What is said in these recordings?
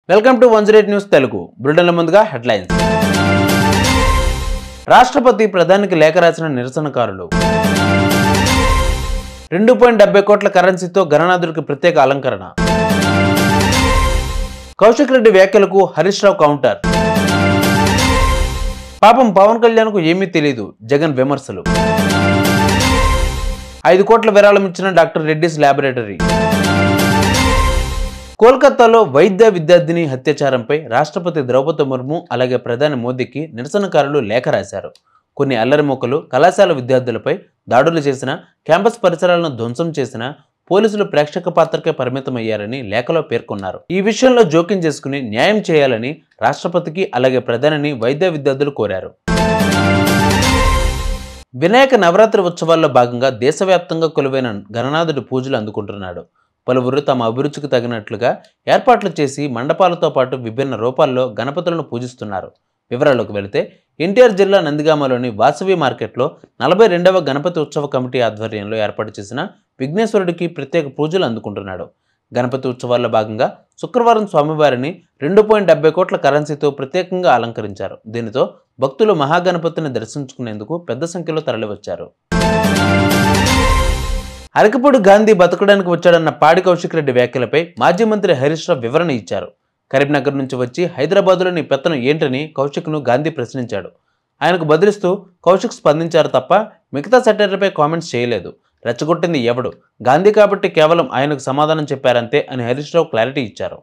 Welcome to one zero news Telugu బులెటిన్ల ముందుగా headlines రాష్ట్రపతి ప్రధానికి లేఖ రాసిన నిరసనకారులు రెండు పాయింట్ డెబ్బై కోట్ల కరెన్సీతో గణనాథుడికి ప్రత్యేక అలంకరణ కౌశిక్ రెడ్డి వ్యాఖ్యలకు హరీష్ రావు కౌంటర్ పాపం పవన్ కళ్యాణ్కు ఏమీ తెలియదు జగన్ విమర్శలు ఐదు కోట్ల విరాళం ఇచ్చిన డాక్టర్ రెడ్డిస్ ల్యాబొరేటరీ కోల్కతాలో వైద్య విద్యార్థిని అత్యాచారంపై రాష్ట్రపతి ద్రౌపది ముర్ము అలాగే ప్రధాని మోదీకి నిరసనకారులు లేఖ రాశారు కొన్ని అల్లరి మొక్కలు కళాశాల విద్యార్థులపై దాడులు చేసిన క్యాంపస్ పరిసరాలను ధ్వంసం చేసిన పోలీసులు ప్రేక్షక పాత్రకే పరిమితమయ్యారని లేఖలో పేర్కొన్నారు ఈ విషయంలో జోక్యం చేసుకుని న్యాయం చేయాలని రాష్ట్రపతికి అలాగే ప్రధానిని వైద్య విద్యార్థులు కోరారు వినాయక నవరాత్రి ఉత్సవాల్లో భాగంగా దేశవ్యాప్తంగా కొలువైన గణనాథుడి పూజలు అందుకుంటున్నాడు పలువురు తమ అభిరుచికి తగినట్లుగా ఏర్పాట్లు చేసి మండపాలతో పాటు విభిన్న రూపాల్లో గణపతులను పూజిస్తున్నారు వివరాల్లోకి వెళితే ఎన్టీఆర్ జిల్లా నందిగామలోని వాసవి మార్కెట్లో నలభై రెండవ గణపతి ఉత్సవ కమిటీ ఆధ్వర్యంలో ఏర్పాటు చేసిన విఘ్నేశ్వరుడికి ప్రత్యేక పూజలు అందుకుంటున్నాడు గణపతి ఉత్సవాల్లో భాగంగా శుక్రవారం స్వామివారిని రెండు పాయింట్ డెబ్బై కోట్ల కరెన్సీతో ప్రత్యేకంగా అలంకరించారు దీనితో భక్తులు మహాగణపతిని దర్శించుకునేందుకు పెద్ద సంఖ్యలో తరలివచ్చారు అరకపూడి గాంధీ బతకడానికి వచ్చాడన్న పాడి కౌశిక్ రెడ్డి వ్యాఖ్యలపై మాజీ మంత్రి హరీష్ రావు వివరణ ఇచ్చారు కరీంనగర్ నుంచి వచ్చి హైదరాబాద్లోని పెత్తనం ఏంటని కౌశిక్ను గాంధీ ప్రశ్నించాడు ఆయనకు బదిలిస్తూ కౌశిక్ స్పందించారు తప్ప మిగతా సెటర్లపై కామెంట్స్ చేయలేదు రెచ్చగొట్టింది ఎవడు గాంధీ కాబట్టి కేవలం ఆయనకు సమాధానం చెప్పారంతే అని హరీష్ రావు క్లారిటీ ఇచ్చారు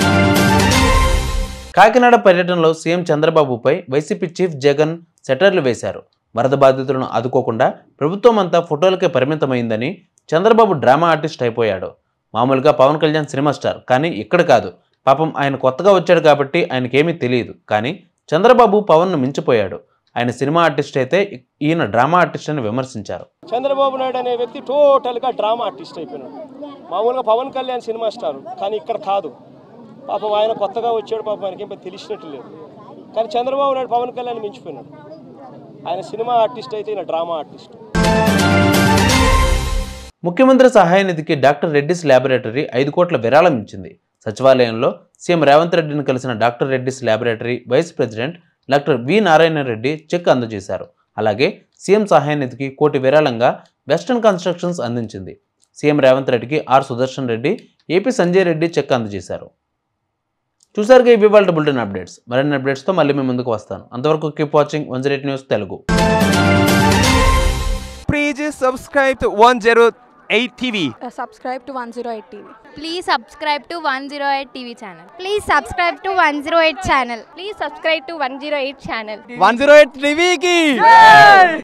కాకినాడ పర్యటనలో సీఎం చంద్రబాబుపై వైసీపీ చీఫ్ జగన్ సెటర్లు వేశారు వరద బాధితులను ఆదుకోకుండా ప్రభుత్వం అంతా ఫోటోలకే పరిమితమైందని చంద్రబాబు డ్రామా ఆర్టిస్ట్ అయిపోయాడు మామూలుగా పవన్ కళ్యాణ్ సినిమా స్టార్ కానీ ఇక్కడ కాదు పాపం ఆయన కొత్తగా వచ్చాడు కాబట్టి ఆయనకేమీ తెలియదు కానీ చంద్రబాబు పవన్ను మించిపోయాడు ఆయన సినిమా ఆర్టిస్ట్ అయితే ఈయన డ్రామా ఆర్టిస్ట్ అని విమర్శించారు చంద్రబాబు నాయుడు అనే వ్యక్తి టోటల్గా డ్రామా ఆర్టిస్ట్ అయిపోయినాడు మామూలుగా పవన్ కళ్యాణ్ సినిమా స్టార్ కానీ ఇక్కడ కాదు పాపం ఆయన కొత్తగా వచ్చాడు పాపం ఆయనకి ఏం పెద్ద తెలిసినట్టు లేదు కానీ చంద్రబాబు నాయుడు పవన్ కళ్యాణ్ మించిపోయినాడు ఆయన సినిమా ఆర్టిస్ట్ అయితే ఈయన డ్రామా ఆర్టిస్ట్ ముఖ్యమంత్రి సహాయ నిధికి డాక్టర్ రెడ్డిస్ ల్యాబొరేటరీ ఐదు కోట్ల విరాళం ఇచ్చింది సచివాలయంలో సీఎం రేవంత్ రెడ్డిని కలిసిన doctor Reddy's laboratory vice president doctor V Narayana Reddy check అందజేశారు అలాగే సీఎం సహాయ నిధికి కోటి విరాళంగా వెస్టర్న్ కన్స్ట్రక్షన్స్ అందించింది సీఎం రేవంత్ రెడ్డికి R Sudarshan Reddy AP Sanjay Reddy check అందజేశారు చూసారుగా ఇవి వాళ్ళ బులెటిన్ అప్డేట్స్ మరిన్ని అప్డేట్స్తో మళ్ళీ మీ ముందుకు వస్తాను అంతవరకు keep watching one zero news Telugu Please subscribe to 108 TV. uh, subscribe to 108 TV. Please subscribe to 108 TV channel. Please subscribe to 108 channel. Please subscribe to 108 channel. 108 TV ki